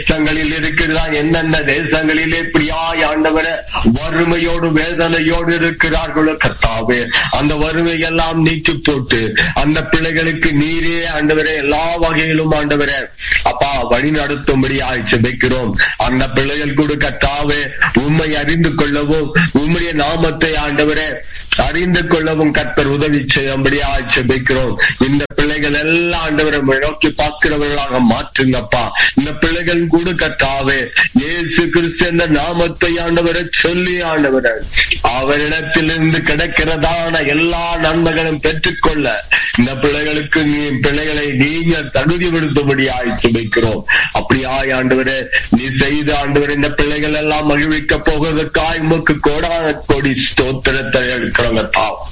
தேசங்களில் இருக்கிறதா என்னென்ன தேசங்களில் இப்படியாய் ஆண்டவரே வறுமையோடு வேதனையோடு இருக்கிறார்களோ கர்த்தாவே அந்த வறுமை எல்லாம் நீக்கி போட்டு அந்த பிள்ளைகளுக்கு நீரே ஆண்டவரே எல்லா வகையிலும் ஆண்டவரே அப்பா வழி நடத்தும்படியாய் செபிக்கிறோம் அந்த பிள்ளைகள் கூட கர்த்தாவே உண்மை அறிந்து கொள்ளவும் உம்முடைய நாமத்தை ஆண்டவரே அறிந்து கொள்ளவும் கர்த்தர் உதவி செய்யும்படியாய் செபிக்கிறோம் இந்த பிள்ளைகள் எல்லாம் ஆண்டவரை நோக்கி பார்க்கிறவர்களாக மாற்றுங்கப்பா இந்த பிள்ளைகள் கூட கர்த்தாவே இயேசு கிறிஸ்து என்ற நாமத்தை ஆண்டவரை சொல்லி ஆண்டவரை அவரிடத்திலிருந்து கிடைக்கிறதான எல்லா நன்மைகளும் பெற்றுக்கொள்ள இந்த பிள்ளைகளுக்கு நீ பிள்ளைகளை நீங்க தகுதிப்படுத்தும்படியாய் சுமைக்கிறோம் அப்படியாய் ஆண்டவரே நீ செய்த ஆண்டவர் இந்த பிள்ளைகள் எல்லாம் மகிழ்விக்க போவதற்காய் உமக்கு கோடான கோடி ஸ்தோத்திரத்தை எடுக்கிறோங்க தாம்